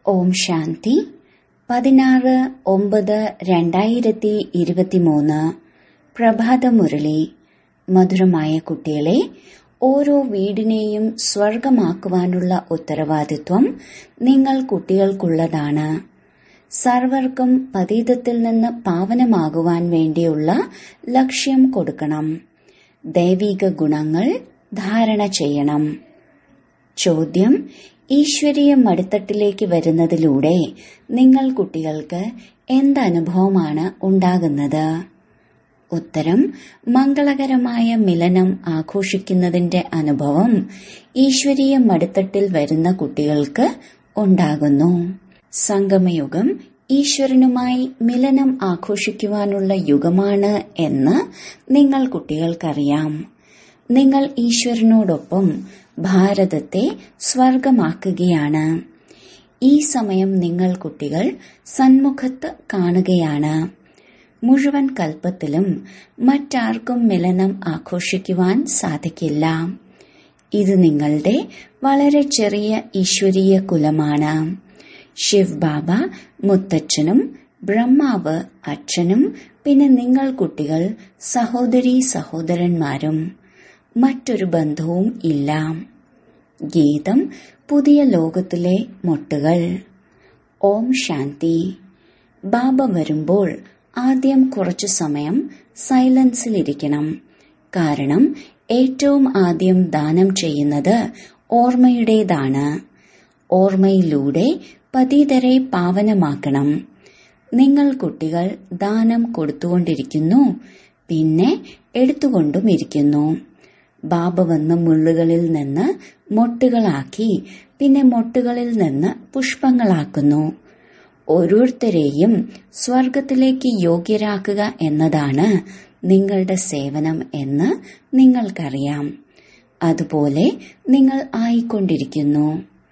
ഓം ശാന്തി പതിനാറ് ഒമ്പത് രണ്ടായിരത്തി ഇരുപത്തിമൂന്ന് പ്രഭാതമുരളി മധുരമായ കുട്ടികളെ ഓരോ വീടിനെയും സ്വർഗമാക്കുവാനുള്ള ഉത്തരവാദിത്വം നിങ്ങൾ കുട്ടികൾക്കുള്ളതാണ് സർവർക്കും പതീതത്തിൽ നിന്ന് പാവനമാകുവാൻ വേണ്ടിയുള്ള ലക്ഷ്യം കൊടുക്കണം ദൈവിക ഗുണങ്ങൾ ധാരണ ചെയ്യണം ചോദ്യം ഈശ്വരീയ മടിത്തട്ടിലേക്ക് വരുന്നതിലൂടെ നിങ്ങൾ കുട്ടികൾക്ക് എന്തനുഭവമാണ് ഉണ്ടാകുന്നത് ഉത്തരം മംഗളകരമായ മിലനം ആഘോഷിക്കുന്നതിന്റെ അനുഭവം ഈശ്വരീയ മടിത്തട്ടിൽ വരുന്ന കുട്ടികൾക്ക് ഉണ്ടാകുന്നു സംഗമയുഗം ഈശ്വരനുമായി മിലനം ആഘോഷിക്കുവാനുള്ള യുഗമാണ് എന്ന് നിങ്ങൾ കുട്ടികൾക്കറിയാം നിങ്ങൾ ഈശ്വരനോടൊപ്പം ഭാരതത്തെ സ്വർഗമാക്കുകയാണ് ഈ സമയം നിങ്ങൾ കുട്ടികൾ സന്മുഖത്ത് കാണുകയാണ് മുഴുവൻ കൽപ്പത്തിലും മറ്റാർക്കും മിലനം ആഘോഷിക്കുവാൻ സാധിക്കില്ല ഇത് നിങ്ങളുടെ വളരെ ചെറിയ ഈശ്വരീയ കുലമാണ് ശിവ് ബാബ മുത്തച്ഛനും ബ്രഹ്മാവ് അച്ഛനും പിന്നെ നിങ്ങൾ കുട്ടികൾ സഹോദരി സഹോദരന്മാരും മറ്റൊരു ബന്ധവും ഇല്ല ഗീതം പുതിയ ലോകത്തിലെ മൊട്ടുകൾ ഓം ശാന്തി ബാബ വരുമ്പോൾ ആദ്യം കുറച്ചു സമയം സൈലൻസിലിരിക്കണം കാരണം ഏറ്റവും ആദ്യം ദാനം ചെയ്യുന്നത് ഓർമ്മയുടേതാണ് ഓർമ്മയിലൂടെ പതീതരെ പാവനമാക്കണം നിങ്ങൾ കുട്ടികൾ ദാനം കൊടുത്തുകൊണ്ടിരിക്കുന്നു പിന്നെ എടുത്തുകൊണ്ടും ഇരിക്കുന്നു ബാബ വന്ന് മുള്ളുകളിൽ നിന്ന് മൊട്ടുകളാക്കി പിന്നെ മൊട്ടുകളിൽ നിന്ന് പുഷ്പങ്ങളാക്കുന്നു ഓരോരുത്തരെയും സ്വർഗത്തിലേക്ക് യോഗ്യരാക്കുക എന്നതാണ് നിങ്ങളുടെ സേവനം എന്ന് നിങ്ങൾക്കറിയാം അതുപോലെ നിങ്ങൾ ആയിക്കൊണ്ടിരിക്കുന്നു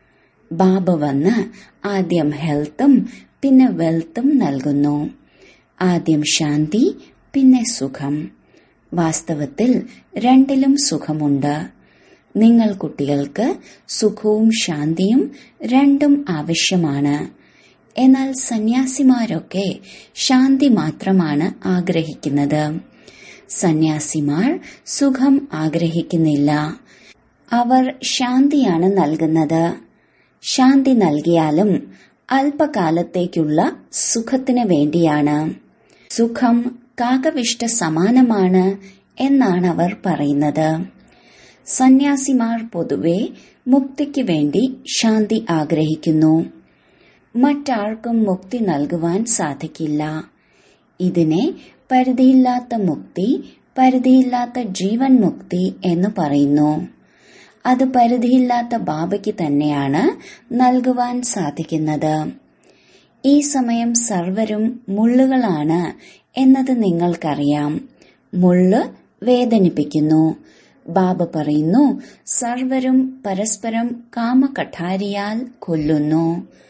ബാബ വന്ന് ആദ്യം ഹെൽത്തും പിന്നെ വെൽത്തും നൽകുന്നു ആദ്യം ശാന്തി പിന്നെ സുഖം വാസ്തവത്തിൽ രണ്ടിലും സുഖമുണ്ട് നിങ്ങൾ കുട്ടികൾക്ക് സുഖവും ശാന്തിയും രണ്ടും ആവശ്യമാണ് എന്നാൽ സന്യാസിമാരൊക്കെ ശാന്തി മാത്രമാണ് ആഗ്രഹിക്കുന്നത് സന്യാസിമാർ സുഖം ആഗ്രഹിക്കുന്നില്ല അവർ ശാന്തിയാണ് നൽകുന്നത് ശാന്തി നൽകിയാലും അല്പകാലത്തേക്കുള്ള സുഖത്തിന് വേണ്ടിയാണ് സുഖം കാകവിഷ്ട സമാനമാണ് എന്നാണ് അവർ പറയുന്നത് സന്യാസിമാർ പൊതുവെ മുക്തിക്ക് വേണ്ടി ശാന്തി ആഗ്രഹിക്കുന്നു മറ്റാർക്കും മുക്തി നൽകുവാൻ സാധിക്കില്ല ഇതിനെ പരിധിയില്ലാത്ത മുക്തി പരിധിയില്ലാത്ത ജീവൻ മുക്തി എന്ന് പറയുന്നു അത് പരിധിയില്ലാത്ത ബാബയ്ക്ക് തന്നെയാണ് നൽകുവാൻ സാധിക്കുന്നത് ഈ സമയം സർവരും മുള്ളുകളാണ് എന്നത് നിങ്ങൾക്കറിയാം മുള്ള് വേദനിപ്പിക്കുന്നു ബാബ പറയുന്നു സർവരും പരസ്പരം കാമകഠാരിയാൽ കൊല്ലുന്നു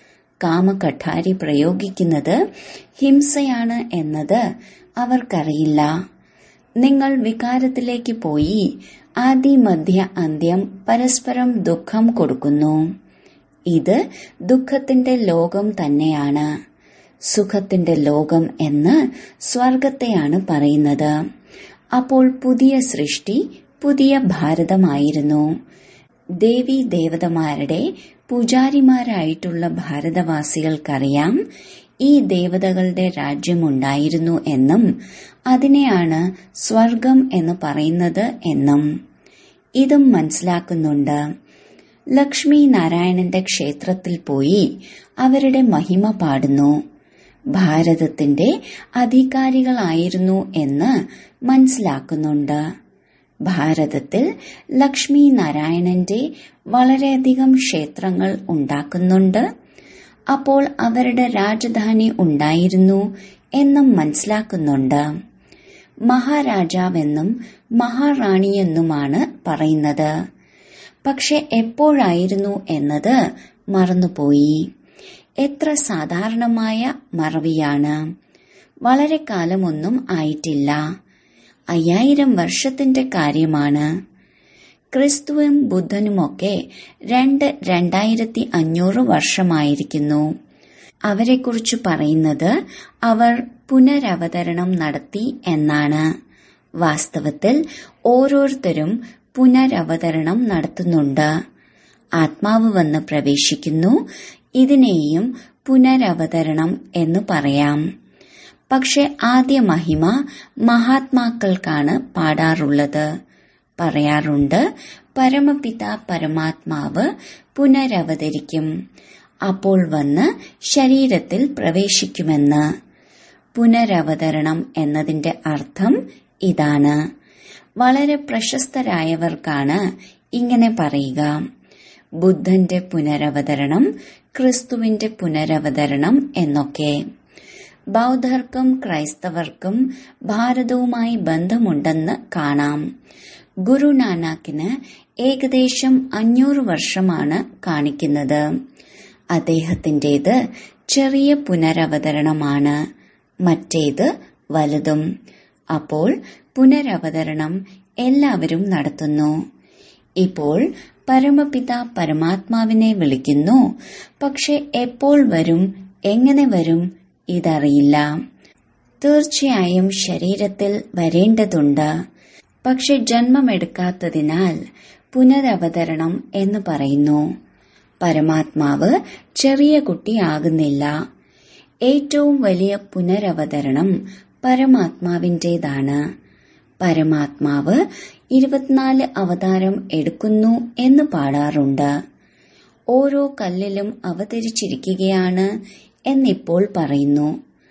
കാമകഠാരി പ്രയോഗിക്കുന്നത് ഹിംസയാണ് എന്നത് അവർക്കറിയില്ല നിങ്ങൾ വികാരത്തിലേക്ക് പോയി ആദി മധ്യ അന്ത്യം പരസ്പരം ദുഃഖം കൊടുക്കുന്നു ഇത് ദുഃഖത്തിന്റെ ലോകം തന്നെയാണ് സുഖത്തിന്റെ ലോകം എന്ന് സ്വർഗത്തെയാണ് പറയുന്നത് അപ്പോൾ പുതിയ സൃഷ്ടി പുതിയ ഭാരതമായിരുന്നു ദേവി ദേവതമാരുടെ പൂജാരിമാരായിട്ടുള്ള ഭാരതവാസികൾക്കറിയാം ഈ ദേവതകളുടെ രാജ്യമുണ്ടായിരുന്നു എന്നും അതിനെയാണ് സ്വർഗം എന്ന് പറയുന്നത് എന്നും ഇതും മനസ്സിലാക്കുന്നുണ്ട് ലക്ഷ്മി നാരായണന്റെ ക്ഷേത്രത്തിൽ പോയി അവരുടെ മഹിമ പാടുന്നു ഭാരതത്തിന്റെ അധികാരികളായിരുന്നു എന്ന് മനസ്സിലാക്കുന്നുണ്ട് ഭാരതത്തിൽ ലക്ഷ്മി നാരായണന്റെ വളരെയധികം ക്ഷേത്രങ്ങൾ ഉണ്ടാക്കുന്നുണ്ട് അപ്പോൾ അവരുടെ രാജധാനി ഉണ്ടായിരുന്നു എന്നും മനസ്സിലാക്കുന്നുണ്ട് മഹാരാജാവെന്നും മഹാറാണിയെന്നുമാണ് പറയുന്നത് പക്ഷെ എപ്പോഴായിരുന്നു എന്നത് മറന്നുപോയി എത്ര സാധാരണമായ മറവിയാണ് വളരെ കാലമൊന്നും ആയിട്ടില്ല അയ്യായിരം വർഷത്തിന്റെ കാര്യമാണ് ക്രിസ്തുവും ബുദ്ധനുമൊക്കെ രണ്ട് രണ്ടായിരത്തി അഞ്ഞൂറ് വർഷമായിരിക്കുന്നു അവരെക്കുറിച്ച് പറയുന്നത് അവർ പുനരവതരണം നടത്തി എന്നാണ് വാസ്തവത്തിൽ ഓരോരുത്തരും പുനരവതരണം നടത്തുന്നുണ്ട് ആത്മാവ് വന്ന് പ്രവേശിക്കുന്നു ഇതിനെയും പുനരവതരണം എന്ന് പറയാം പക്ഷെ ആദ്യ മഹിമ മഹാത്മാക്കൾക്കാണ് പാടാറുള്ളത് പറയാറുണ്ട് പരമപിത പരമാത്മാവ് പുനരവതരിക്കും അപ്പോൾ വന്ന് ശരീരത്തിൽ പ്രവേശിക്കുമെന്ന് പുനരവതരണം എന്നതിന്റെ അർത്ഥം ഇതാണ് വളരെ പ്രശസ്തരായവർക്കാണ് ഇങ്ങനെ പറയുക ബുദ്ധന്റെ പുനരവതരണം ക്രിസ്തുവിന്റെ പുനരവതരണം എന്നൊക്കെ ബൗദ്ധർക്കും ക്രൈസ്തവർക്കും ഭാരതവുമായി ബന്ധമുണ്ടെന്ന് കാണാം ഗുരുനാനാക്കിന് ഏകദേശം അഞ്ഞൂറ് വർഷമാണ് കാണിക്കുന്നത് അദ്ദേഹത്തിന്റേത് ചെറിയ പുനരവതരണമാണ് മറ്റേത് വലുതും അപ്പോൾ പുനരവതരണം എല്ലാവരും നടത്തുന്നു ഇപ്പോൾ പരമപിത പരമാത്മാവിനെ വിളിക്കുന്നു പക്ഷെ എപ്പോൾ വരും എങ്ങനെ വരും ഇതറിയില്ല തീർച്ചയായും ശരീരത്തിൽ വരേണ്ടതുണ്ട് പക്ഷെ ജന്മമെടുക്കാത്തതിനാൽ പുനരവതരണം എന്ന് പറയുന്നു പരമാത്മാവ് ചെറിയ കുട്ടിയാകുന്നില്ല ഏറ്റവും വലിയ പുനരവതരണം പരമാത്മാവിന്റേതാണ് പരമാത്മാവ് ഇരുപത്തിനാല് അവതാരം എടുക്കുന്നു എന്ന് പാടാറുണ്ട് ഓരോ കല്ലിലും അവതരിച്ചിരിക്കുകയാണ് എന്നിപ്പോൾ പറയുന്നു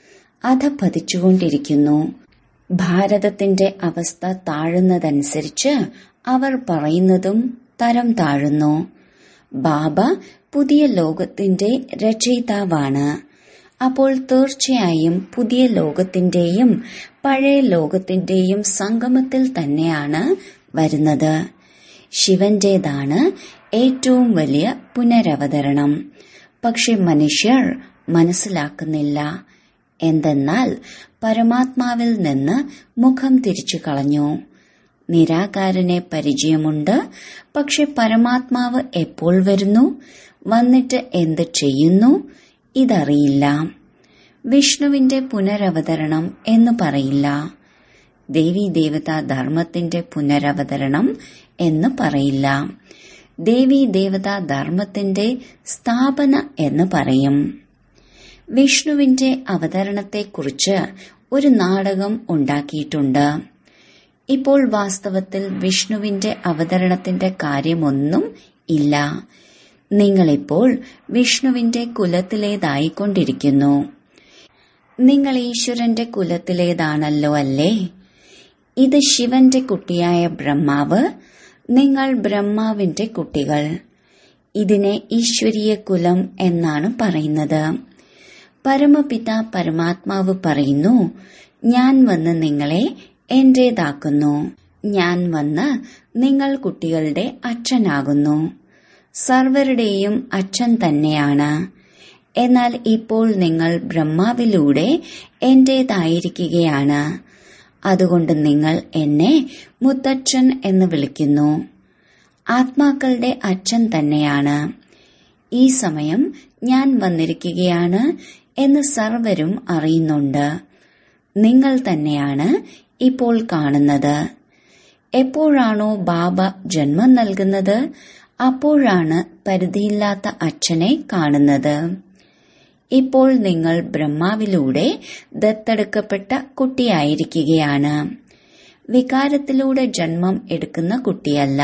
അധപ്പതിച്ചുകൊണ്ടിരിക്കുന്നു ഭാരതത്തിന്റെ അവസ്ഥ താഴുന്നതനുസരിച്ച് അവർ പറയുന്നതും തരം താഴുന്നു ബാബ പുതിയ ലോകത്തിന്റെ രചയിതാവാണ് അപ്പോൾ തീർച്ചയായും പുതിയ ലോകത്തിന്റെയും പഴയ ലോകത്തിന്റെയും സംഗമത്തിൽ തന്നെയാണ് വരുന്നത് ശിവന്റേതാണ് ഏറ്റവും വലിയ പുനരവതരണം പക്ഷെ മനുഷ്യർ മനസ്സിലാക്കുന്നില്ല എന്തെന്നാൽ പരമാത്മാവിൽ നിന്ന് മുഖം തിരിച്ചു കളഞ്ഞു നിരാകാരനെ പരിചയമുണ്ട് പക്ഷെ പരമാത്മാവ് എപ്പോൾ വരുന്നു വന്നിട്ട് എന്ത് ചെയ്യുന്നു ഇതറിയില്ല വിഷ്ണുവിന്റെ പുനരവതരണം എന്ന് പറയില്ല ദേവി ദേവതാ ധർമ്മത്തിന്റെ പുനരവതരണം എന്ന് പറയില്ല ദേവി ദേവതാ ധർമ്മത്തിന്റെ സ്ഥാപന എന്ന് പറയും വിഷ്ണുവിന്റെ അവതരണത്തെക്കുറിച്ച് ഒരു നാടകം ഉണ്ടാക്കിയിട്ടുണ്ട് ഇപ്പോൾ വാസ്തവത്തിൽ വിഷ്ണുവിന്റെ അവതരണത്തിന്റെ കാര്യമൊന്നും ഇല്ല നിങ്ങളിപ്പോൾ വിഷ്ണുവിന്റെ കുലത്തിലേതായിക്കൊണ്ടിരിക്കുന്നു നിങ്ങൾ ഈശ്വരന്റെ കുലത്തിലേതാണല്ലോ അല്ലേ ഇത് ശിവന്റെ കുട്ടിയായ ബ്രഹ്മാവ് നിങ്ങൾ ബ്രഹ്മാവിന്റെ കുട്ടികൾ ഇതിനെ ഈശ്വരീയ കുലം എന്നാണ് പറയുന്നത് പരമപിത പരമാത്മാവ് പറയുന്നു ഞാൻ വന്ന് നിങ്ങളെ എന്റേതാക്കുന്നു ഞാൻ വന്ന് നിങ്ങൾ കുട്ടികളുടെ അച്ഛനാകുന്നു സർവരുടെയും അച്ഛൻ തന്നെയാണ് എന്നാൽ ഇപ്പോൾ നിങ്ങൾ ബ്രഹ്മാവിലൂടെ എന്റേതായിരിക്കുകയാണ് അതുകൊണ്ട് നിങ്ങൾ എന്നെ മുത്തച്ഛൻ എന്ന് വിളിക്കുന്നു ആത്മാക്കളുടെ അച്ഛൻ തന്നെയാണ് ഈ സമയം ഞാൻ വന്നിരിക്കുകയാണ് എന്ന് സർവരും അറിയുന്നുണ്ട് നിങ്ങൾ തന്നെയാണ് ഇപ്പോൾ കാണുന്നത് എപ്പോഴാണോ ബാബ ജന്മം നൽകുന്നത് അപ്പോഴാണ് പരിധിയില്ലാത്ത അച്ഛനെ കാണുന്നത് ഇപ്പോൾ നിങ്ങൾ ബ്രഹ്മാവിലൂടെ ദത്തെടുക്കപ്പെട്ട കുട്ടിയായിരിക്കുകയാണ് വികാരത്തിലൂടെ ജന്മം എടുക്കുന്ന കുട്ടിയല്ല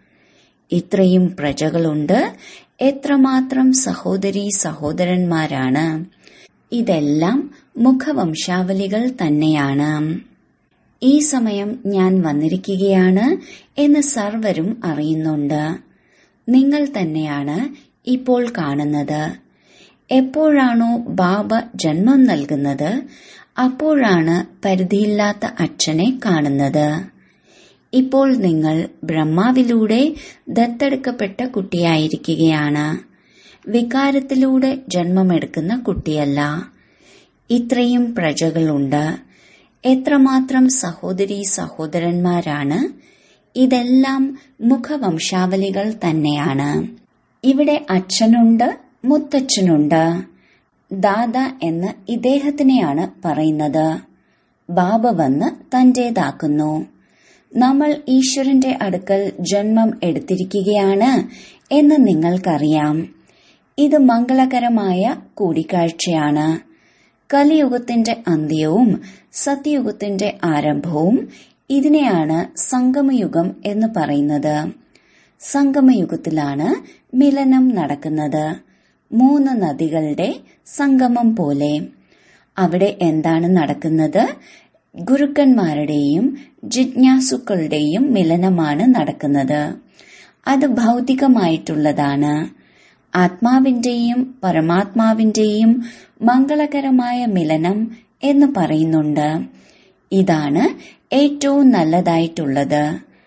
ഇത്രയും പ്രജകളുണ്ട് എത്രമാത്രം സഹോദരി സഹോദരന്മാരാണ് ഇതെല്ലാം മുഖവംശാവലികൾ തന്നെയാണ് ഈ സമയം ഞാൻ വന്നിരിക്കുകയാണ് എന്ന് സർവരും അറിയുന്നുണ്ട് നിങ്ങൾ തന്നെയാണ് ഇപ്പോൾ കാണുന്നത് എപ്പോഴാണോ ബാബ ജന്മം നൽകുന്നത് അപ്പോഴാണ് പരിധിയില്ലാത്ത അച്ഛനെ കാണുന്നത് ഇപ്പോൾ നിങ്ങൾ ബ്രഹ്മാവിലൂടെ ദത്തെടുക്കപ്പെട്ട കുട്ടിയായിരിക്കുകയാണ് വികാരത്തിലൂടെ ജന്മമെടുക്കുന്ന കുട്ടിയല്ല ഇത്രയും പ്രജകളുണ്ട് എത്രമാത്രം സഹോദരി സഹോദരന്മാരാണ് ഇതെല്ലാം മുഖവംശാവലികൾ തന്നെയാണ് ഇവിടെ അച്ഛനുണ്ട് മുത്തച്ഛനുണ്ട് ദാദ എന്ന് ഇദ്ദേഹത്തിനെയാണ് പറയുന്നത് ബാബ വന്ന് തന്റേതാക്കുന്നു നമ്മൾ ഈശ്വരന്റെ അടുക്കൽ ജന്മം എടുത്തിരിക്കുകയാണ് എന്ന് നിങ്ങൾക്കറിയാം ഇത് മംഗളകരമായ കൂടിക്കാഴ്ചയാണ് കലിയുഗത്തിന്റെ അന്ത്യവും സത്യയുഗത്തിന്റെ ആരംഭവും ഇതിനെയാണ് സംഗമയുഗം എന്ന് പറയുന്നത് സംഗമയുഗത്തിലാണ് മിലനം നടക്കുന്നത് മൂന്ന് നദികളുടെ സംഗമം പോലെ അവിടെ എന്താണ് നടക്കുന്നത് ഗുരുക്കന്മാരുടെയും ജിജ്ഞാസുക്കളുടെയും മിലനമാണ് നടക്കുന്നത് അത് ഭൗതികമായിട്ടുള്ളതാണ് ആത്മാവിന്റെയും പരമാത്മാവിന്റെയും മംഗളകരമായ മിലനം എന്ന് പറയുന്നുണ്ട് ഇതാണ് ഏറ്റവും നല്ലതായിട്ടുള്ളത്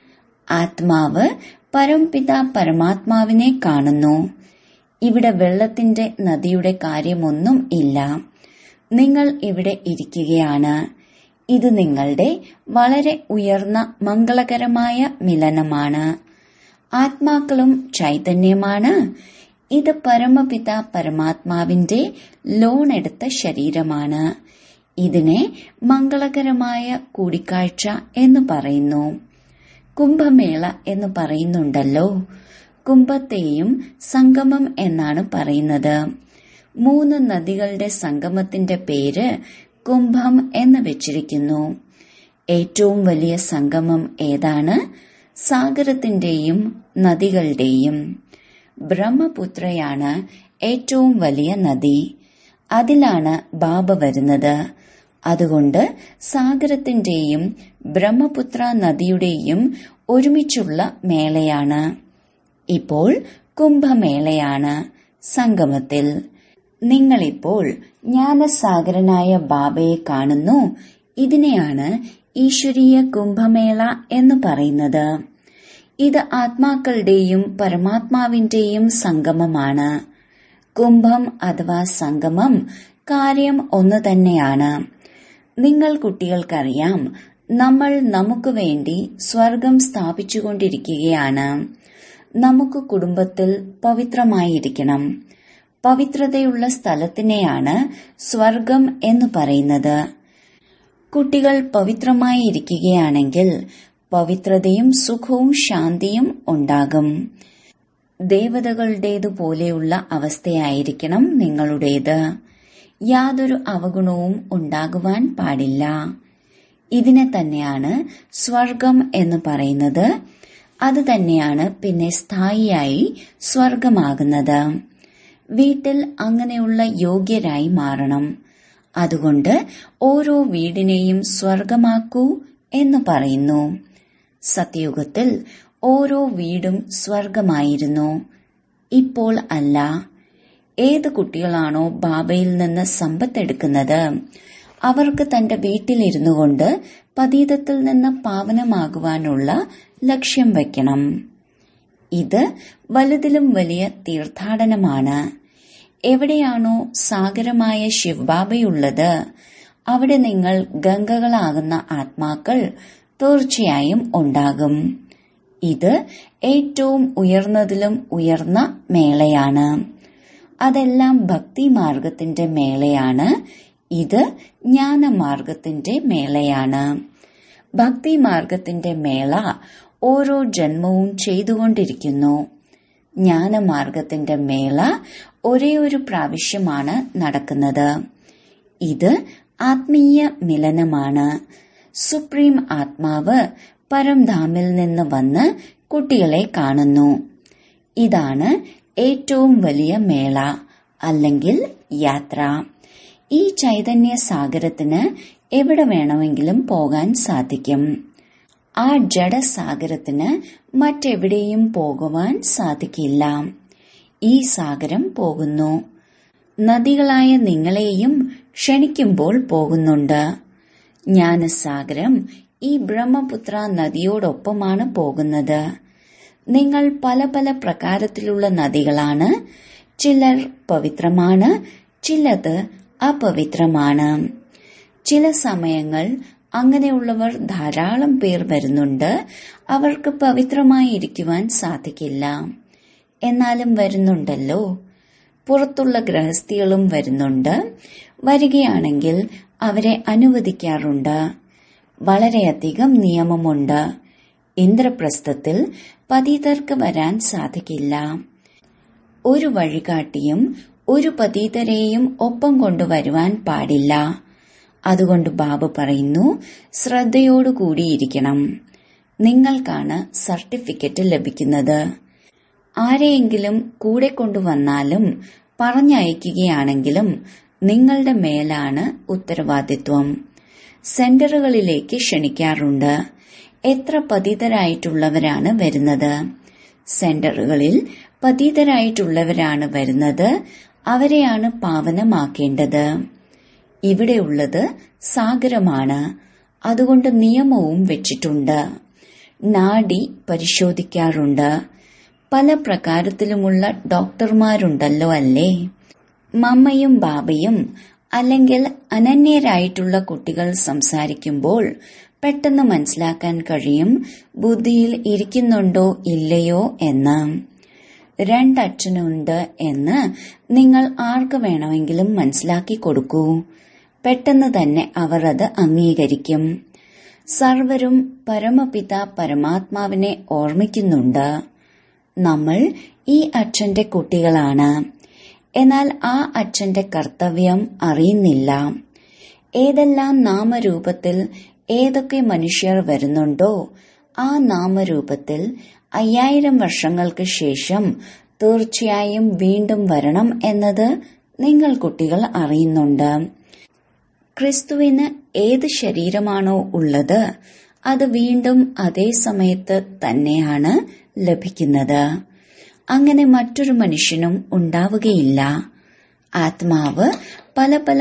ആത്മാവ് പരംപിത പരമാത്മാവിനെ കാണുന്നു ഇവിടെ വെള്ളത്തിന്റെ നദിയുടെ കാര്യമൊന്നും ഇല്ല നിങ്ങൾ ഇവിടെ ഇരിക്കുകയാണ് ഇത് നിങ്ങളുടെ വളരെ ഉയർന്ന മംഗളകരമായ മിലനമാണ് ആത്മാക്കളും ചൈതന്യമാണ് ഇത് പരമപിത പരമാത്മാവിന്റെ ലോൺ എടുത്ത ശരീരമാണ് ഇതിനെ മംഗളകരമായ കൂടിക്കാഴ്ച എന്ന് പറയുന്നു കുംഭമേള എന്ന് പറയുന്നുണ്ടല്ലോ കുംഭത്തെയും സംഗമം എന്നാണ് പറയുന്നത് മൂന്ന് നദികളുടെ സംഗമത്തിന്റെ പേര് കുംഭം എന്ന് വെച്ചിരിക്കുന്നു ഏറ്റവും വലിയ സംഗമം ഏതാണ് സാഗരത്തിന്റെയും നദികളുടെയും ബ്രഹ്മപുത്രയാണ് ഏറ്റവും വലിയ നദി അതിലാണ് ബാബ വരുന്നത് അതുകൊണ്ട് സാഗരത്തിന്റെയും ബ്രഹ്മപുത്ര നദിയുടെയും ഒരുമിച്ചുള്ള മേളയാണ് ഇപ്പോൾ കുംഭമേളയാണ് സംഗമത്തിൽ നിങ്ങളിപ്പോൾ ജ്ഞാനസാഗരനായ ബാബയെ കാണുന്നു ഇതിനെയാണ് ഈശ്വരീയ കുംഭമേള എന്ന് പറയുന്നത് ഇത് ആത്മാക്കളുടെയും പരമാത്മാവിന്റെയും സംഗമമാണ് കുംഭം അഥവാ സംഗമം കാര്യം ഒന്നു തന്നെയാണ് നിങ്ങൾ കുട്ടികൾക്കറിയാം നമ്മൾ നമുക്ക് വേണ്ടി സ്വർഗം സ്ഥാപിച്ചുകൊണ്ടിരിക്കുകയാണ് നമുക്ക് കുടുംബത്തിൽ പവിത്രമായിരിക്കണം പവിത്രതയുള്ള സ്ഥലത്തിനെയാണ് സ്വർഗം എന്ന് പറയുന്നത് കുട്ടികൾ പവിത്രമായി ഇരിക്കുകയാണെങ്കിൽ പവിത്രതയും സുഖവും ശാന്തിയും ഉണ്ടാകും ദേവതകളുടേതുപോലെയുള്ള അവസ്ഥയായിരിക്കണം നിങ്ങളുടേത് യാതൊരു അവഗുണവും ഉണ്ടാകുവാൻ പാടില്ല ഇതിനെ തന്നെയാണ് സ്വർഗം എന്ന് പറയുന്നത് അത് തന്നെയാണ് പിന്നെ സ്ഥായിയായി സ്വർഗമാകുന്നത് വീട്ടിൽ അങ്ങനെയുള്ള യോഗ്യരായി മാറണം അതുകൊണ്ട് ഓരോ വീടിനെയും സ്വർഗമാക്കൂ എന്ന് പറയുന്നു സത്യയുഗത്തിൽ ഓരോ വീടും സ്വർഗമായിരുന്നു ഇപ്പോൾ അല്ല ഏത് കുട്ടികളാണോ ബാബയിൽ നിന്ന് സമ്പത്തെടുക്കുന്നത് അവർക്ക് തന്റെ വീട്ടിലിരുന്നു കൊണ്ട് പതീതത്തിൽ നിന്ന് പാവനമാകുവാനുള്ള ലക്ഷ്യം വയ്ക്കണം ഇത് വലുതിലും വലിയ തീർത്ഥാടനമാണ് എവിടെയാണോ സാഗരമായ ശിവബാബയുള്ളത് അവിടെ നിങ്ങൾ ഗംഗകളാകുന്ന ആത്മാക്കൾ തീർച്ചയായും ഉണ്ടാകും ഇത് ഏറ്റവും ഉയർന്നതിലും ഉയർന്ന മേളയാണ് അതെല്ലാം ഭക്തി മാർഗത്തിന്റെ മേളയാണ് ഇത് ജ്ഞാനമാർഗത്തിന്റെ മേളയാണ് ഭക്തി മാർഗത്തിന്റെ മേള ഓരോ ജന്മവും ചെയ്തുകൊണ്ടിരിക്കുന്നു ജ്ഞാനമാർഗത്തിന്റെ മേള ഒരേ ഒരു പ്രാവശ്യമാണ് നടക്കുന്നത് ഇത് ആത്മീയ മിലനമാണ് സുപ്രീം ആത്മാവ് പരംധാമിൽ നിന്ന് വന്ന് കുട്ടികളെ കാണുന്നു ഇതാണ് ഏറ്റവും വലിയ മേള അല്ലെങ്കിൽ യാത്ര ഈ ചൈതന്യ സാഗരത്തിന് എവിടെ വേണമെങ്കിലും പോകാൻ സാധിക്കും ആ ജഡസാഗരത്തിന് മറ്റെവിടെയും പോകുവാൻ സാധിക്കില്ല ഈ സാഗരം പോകുന്നു നദികളായ നിങ്ങളെയും ക്ഷണിക്കുമ്പോൾ പോകുന്നുണ്ട് ജ്ഞാനസാഗരം ഈ ബ്രഹ്മപുത്ര നദിയോടൊപ്പമാണ് പോകുന്നത് നിങ്ങൾ പല പല പ്രകാരത്തിലുള്ള നദികളാണ് ചിലർ പവിത്രമാണ് ചിലത് അപവിത്രമാണ് ചില സമയങ്ങൾ അങ്ങനെയുള്ളവർ ധാരാളം പേർ വരുന്നുണ്ട് അവർക്ക് പവിത്രമായിരിക്കുവാൻ സാധിക്കില്ല എന്നാലും വരുന്നുണ്ടല്ലോ പുറത്തുള്ള ഗൃഹസ്ഥികളും വരുന്നുണ്ട് വരികയാണെങ്കിൽ അവരെ അനുവദിക്കാറുണ്ട് വളരെയധികം നിയമമുണ്ട് ഇന്ദ്രപ്രസ്ഥത്തിൽ പതിതർക്ക് വരാൻ സാധിക്കില്ല ഒരു വഴികാട്ടിയും ഒരു പതീതരെയും ഒപ്പം കൊണ്ടുവരുവാൻ പാടില്ല അതുകൊണ്ട് ബാബു പറയുന്നു ശ്രദ്ധയോടുകൂടിയിരിക്കണം നിങ്ങൾക്കാണ് സർട്ടിഫിക്കറ്റ് ലഭിക്കുന്നത് ആരെയെങ്കിലും കൂടെ കൊണ്ടുവന്നാലും പറഞ്ഞയക്കുകയാണെങ്കിലും നിങ്ങളുടെ മേലാണ് ഉത്തരവാദിത്വം സെന്ററുകളിലേക്ക് ക്ഷണിക്കാറുണ്ട് എത്ര പതിതരായിട്ടുള്ളവരാണ് വരുന്നത് സെന്ററുകളിൽ പതിതരായിട്ടുള്ളവരാണ് വരുന്നത് അവരെയാണ് പാവനമാക്കേണ്ടത് ഇവിടെയുള്ളത് സാഗരമാണ് അതുകൊണ്ട് നിയമവും വെച്ചിട്ടുണ്ട് നാഡി പരിശോധിക്കാറുണ്ട് പല പ്രകാരത്തിലുമുള്ള ഡോക്ടർമാരുണ്ടല്ലോ അല്ലേ മമ്മയും ബാബയും അല്ലെങ്കിൽ അനന്യരായിട്ടുള്ള കുട്ടികൾ സംസാരിക്കുമ്പോൾ പെട്ടെന്ന് മനസ്സിലാക്കാൻ കഴിയും ബുദ്ധിയിൽ ഇരിക്കുന്നുണ്ടോ ഇല്ലയോ എന്ന് രണ്ടച്ഛനുണ്ട് എന്ന് നിങ്ങൾ ആർക്ക് വേണമെങ്കിലും മനസ്സിലാക്കി കൊടുക്കൂ പെട്ടെന്ന് തന്നെ അവർ അത് അംഗീകരിക്കും സർവരും പരമപിത പരമാത്മാവിനെ ഓർമ്മിക്കുന്നുണ്ട് നമ്മൾ ഈ അച്ഛന്റെ കുട്ടികളാണ് എന്നാൽ ആ അച്ഛന്റെ കർത്തവ്യം അറിയുന്നില്ല ഏതെല്ലാം നാമരൂപത്തിൽ ഏതൊക്കെ മനുഷ്യർ വരുന്നുണ്ടോ ആ നാമരൂപത്തിൽ അയ്യായിരം വർഷങ്ങൾക്ക് ശേഷം തീർച്ചയായും വീണ്ടും വരണം എന്നത് നിങ്ങൾ കുട്ടികൾ അറിയുന്നുണ്ട് ക്രിസ്തുവിന് ഏത് ശരീരമാണോ ഉള്ളത് അത് വീണ്ടും അതേ സമയത്ത് തന്നെയാണ് ലഭിക്കുന്നത് അങ്ങനെ മറ്റൊരു മനുഷ്യനും ഉണ്ടാവുകയില്ല ആത്മാവ് പല പല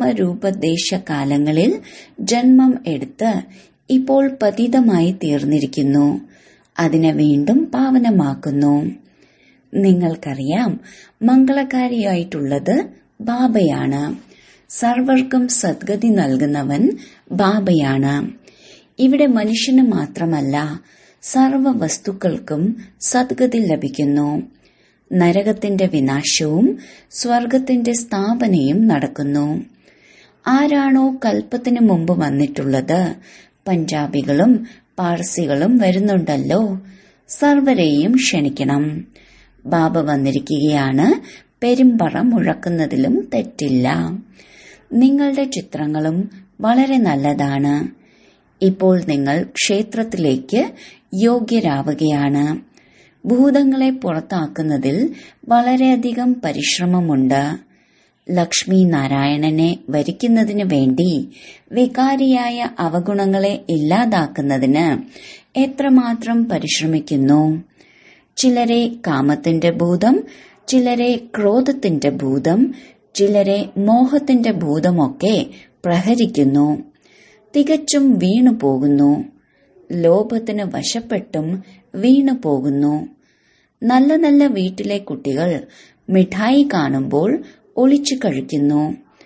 നാമരൂപദേശകാലങ്ങളിൽ ജന്മം എടുത്ത് ഇപ്പോൾ പതിതമായി തീർന്നിരിക്കുന്നു അതിനെ വീണ്ടും പാവനമാക്കുന്നു നിങ്ങൾക്കറിയാം മംഗളകാരിയായിട്ടുള്ളത് ബാബയാണ് സർവർക്കും സദ്ഗതി നൽകുന്നവൻ ബാബയാണ് ഇവിടെ മനുഷ്യന് മാത്രമല്ല സർവ വസ്തുക്കൾക്കും സദ്ഗതി ലഭിക്കുന്നു നരകത്തിന്റെ വിനാശവും സ്വർഗത്തിന്റെ സ്ഥാപനയും നടക്കുന്നു ആരാണോ കൽപ്പത്തിന് മുമ്പ് വന്നിട്ടുള്ളത് പഞ്ചാബികളും പാർസികളും വരുന്നുണ്ടല്ലോ സർവരെയും ക്ഷണിക്കണം ബാബ വന്നിരിക്കുകയാണ് പെരുമ്പറ മുഴക്കുന്നതിലും തെറ്റില്ല നിങ്ങളുടെ ചിത്രങ്ങളും വളരെ നല്ലതാണ് ഇപ്പോൾ നിങ്ങൾ ക്ഷേത്രത്തിലേക്ക് യോഗ്യരാവുകയാണ് ഭൂതങ്ങളെ പുറത്താക്കുന്നതിൽ വളരെയധികം പരിശ്രമമുണ്ട് ലക്ഷ്മി നാരായണനെ വരിക്കുന്നതിനു വേണ്ടി വികാരിയായ അവഗുണങ്ങളെ ഇല്ലാതാക്കുന്നതിന് എത്രമാത്രം പരിശ്രമിക്കുന്നു ചിലരെ കാമത്തിന്റെ ഭൂതം ചിലരെ ക്രോധത്തിന്റെ ഭൂതം ചിലരെ മോഹത്തിന്റെ ഭൂതമൊക്കെ പ്രഹരിക്കുന്നു തികച്ചും വീണു പോകുന്നു ലോഭത്തിന് വശപ്പെട്ടും വീണു പോകുന്നു നല്ല നല്ല വീട്ടിലെ കുട്ടികൾ മിഠായി കാണുമ്പോൾ ഒളിച്ചു കഴിക്കുന്നു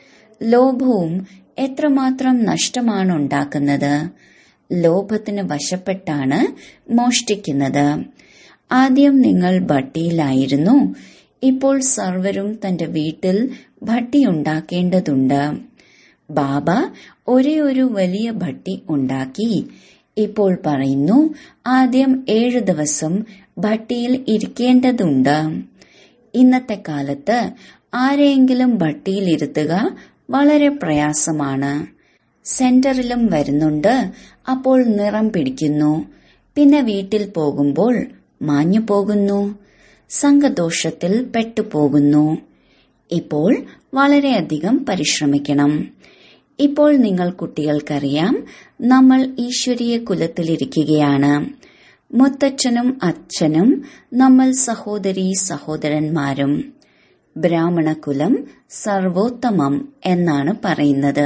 ലോഭവും എത്രമാത്രം നഷ്ടമാണ് ഉണ്ടാക്കുന്നത് ലോഭത്തിന് വശപ്പെട്ടാണ് മോഷ്ടിക്കുന്നത് ആദ്യം നിങ്ങൾ ഭട്ടിയിലായിരുന്നു ഇപ്പോൾ സർവരും തന്റെ വീട്ടിൽ ഭട്ടി ഉണ്ടാക്കേണ്ടതുണ്ട് ബാബ ഒരേ ഒരു വലിയ ഭട്ടി ഉണ്ടാക്കി ഇപ്പോൾ പറയുന്നു ആദ്യം ഏഴു ദിവസം ഭട്ടിയിൽ ഇരിക്കേണ്ടതുണ്ട് ഇന്നത്തെ കാലത്ത് ആരെയെങ്കിലും ഭട്ടിയിൽ ഇരുത്തുക വളരെ പ്രയാസമാണ് സെന്ററിലും വരുന്നുണ്ട് അപ്പോൾ നിറം പിടിക്കുന്നു പിന്നെ വീട്ടിൽ പോകുമ്പോൾ മാഞ്ഞു പോകുന്നു സംഘദോഷത്തിൽ പെട്ടുപോകുന്നു ഇപ്പോൾ വളരെയധികം പരിശ്രമിക്കണം ഇപ്പോൾ നിങ്ങൾ കുട്ടികൾക്കറിയാം നമ്മൾ ഈശ്വരീയ കുലത്തിലിരിക്കുകയാണ് മുത്തച്ഛനും അച്ഛനും നമ്മൾ സഹോദരി സഹോദരന്മാരും ബ്രാഹ്മണകുലം സർവോത്തമം എന്നാണ് പറയുന്നത്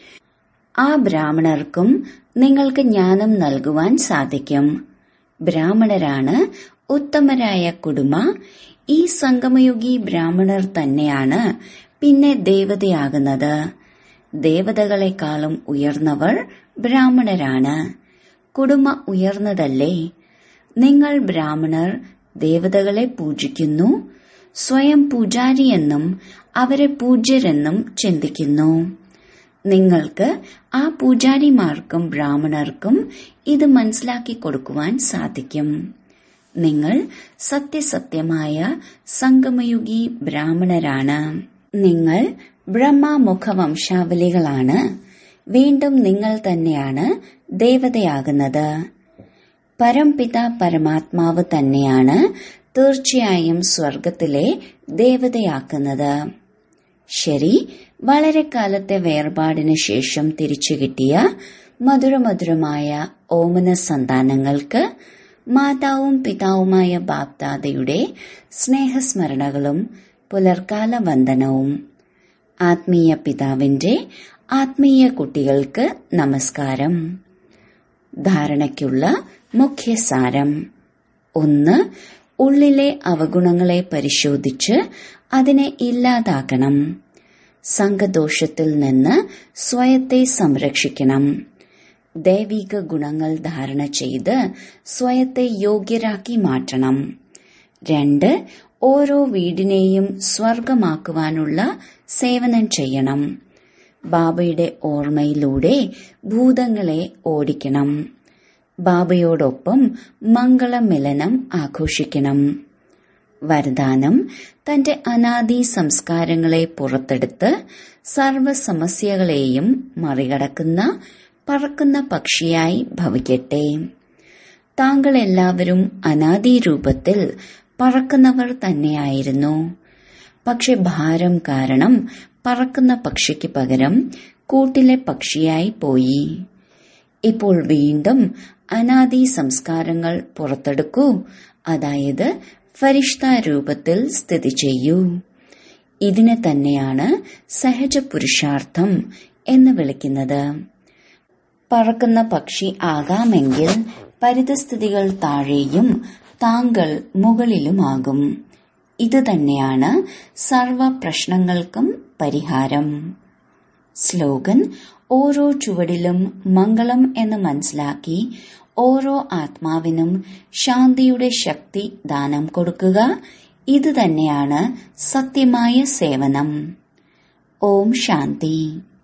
ആ ബ്രാഹ്മണർക്കും നിങ്ങൾക്ക് ജ്ഞാനം നൽകുവാൻ സാധിക്കും ബ്രാഹ്മണരാണ് ഉത്തമരായ കുടുംബ ഈ സംഗമയുഗി ബ്രാഹ്മണർ തന്നെയാണ് പിന്നെ ദേവതയാകുന്നത് ദേവതകളെക്കാളും ഉയർന്നവർ ബ്രാഹ്മണരാണ് കുടുംബ ഉയർന്നതല്ലേ നിങ്ങൾ ബ്രാഹ്മണർ ദേവതകളെ പൂജിക്കുന്നു സ്വയം പൂജാരിയെന്നും അവരെ പൂജ്യരെന്നും ചിന്തിക്കുന്നു നിങ്ങൾക്ക് ആ പൂജാരിമാർക്കും ബ്രാഹ്മണർക്കും ഇത് മനസ്സിലാക്കി കൊടുക്കുവാൻ സാധിക്കും നിങ്ങൾ സത്യസത്യമായ സംഗമയുഗി ബ്രാഹ്മണരാണ് നിങ്ങൾ ബ്രഹ്മമുഖ വംശാവലികളാണ് വീണ്ടും നിങ്ങൾ തന്നെയാണ് ദേവതയാകുന്നത് പരംപിത പരമാത്മാവ് തന്നെയാണ് തീർച്ചയായും സ്വർഗത്തിലെ ദേവതയാക്കുന്നത് ശരി വളരെ കാലത്തെ വേർപാടിന് ശേഷം തിരിച്ചു കിട്ടിയ മധുരമധുരമായ ഓമന സന്താനങ്ങൾക്ക് മാതാവും പിതാവുമായ ബാപ്ദാദയുടെ സ്നേഹസ്മരണകളും പുലർക്കാല വന്ദനവും ആത്മീയ പിതാവിന്റെ ആത്മീയ കുട്ടികൾക്ക് നമസ്കാരം ധാരണയ്ക്കുള്ള മുഖ്യസാരം ഒന്ന് ഉള്ളിലെ അവഗുണങ്ങളെ പരിശോധിച്ച് അതിനെ ഇല്ലാതാക്കണം സംഘദോഷത്തിൽ നിന്ന് സ്വയത്തെ സംരക്ഷിക്കണം ദൈവിക ഗുണങ്ങൾ ധാരണ ചെയ്ത് സ്വയത്തെ യോഗ്യരാക്കി മാറ്റണം രണ്ട് ഓരോ വീടിനെയും സ്വർഗമാക്കുവാനുള്ള സേവനം ചെയ്യണം ബാബയുടെ ഓർമ്മയിലൂടെ ഭൂതങ്ങളെ ഓടിക്കണം ബാബയോടൊപ്പം മംഗളമിലനം ആഘോഷിക്കണം വരദാനം തന്റെ അനാദി സംസ്കാരങ്ങളെ പുറത്തെടുത്ത് സർവ സമസ്യകളെയും മറികടക്കുന്ന പറക്കുന്ന പക്ഷിയായി ഭവിക്കട്ടെ താങ്കൾ എല്ലാവരും അനാദി രൂപത്തിൽ പറക്കുന്നവർ തന്നെയായിരുന്നു പക്ഷെ ഭാരം കാരണം പറക്കുന്ന പക്ഷിക്ക് പകരം കൂട്ടിലെ പക്ഷിയായി പോയി ഇപ്പോൾ വീണ്ടും അനാദി സംസ്കാരങ്ങൾ പുറത്തെടുക്കൂ അതായത് ഫരിഷ്ത രൂപത്തിൽ സ്ഥിതി ചെയ്യൂ ഇതിനെ തന്നെയാണ് സഹജ പുരുഷാർത്ഥം എന്ന് വിളിക്കുന്നത് പറക്കുന്ന പക്ഷി ആകാമെങ്കിൽ പരിതസ്ഥിതികൾ താഴെയും താങ്കൾ മുകളിലുമാകും ഇത് തന്നെയാണ് സർവ പ്രശ്നങ്ങൾക്കും പരിഹാരം സ്ലോഗൻ ഓരോ ചുവടിലും മംഗളം എന്ന് മനസ്സിലാക്കി ഓരോ ആത്മാവിനും ശാന്തിയുടെ ശക്തി ദാനം കൊടുക്കുക ഇത് തന്നെയാണ് സത്യമായ സേവനം ഓം ശാന്തി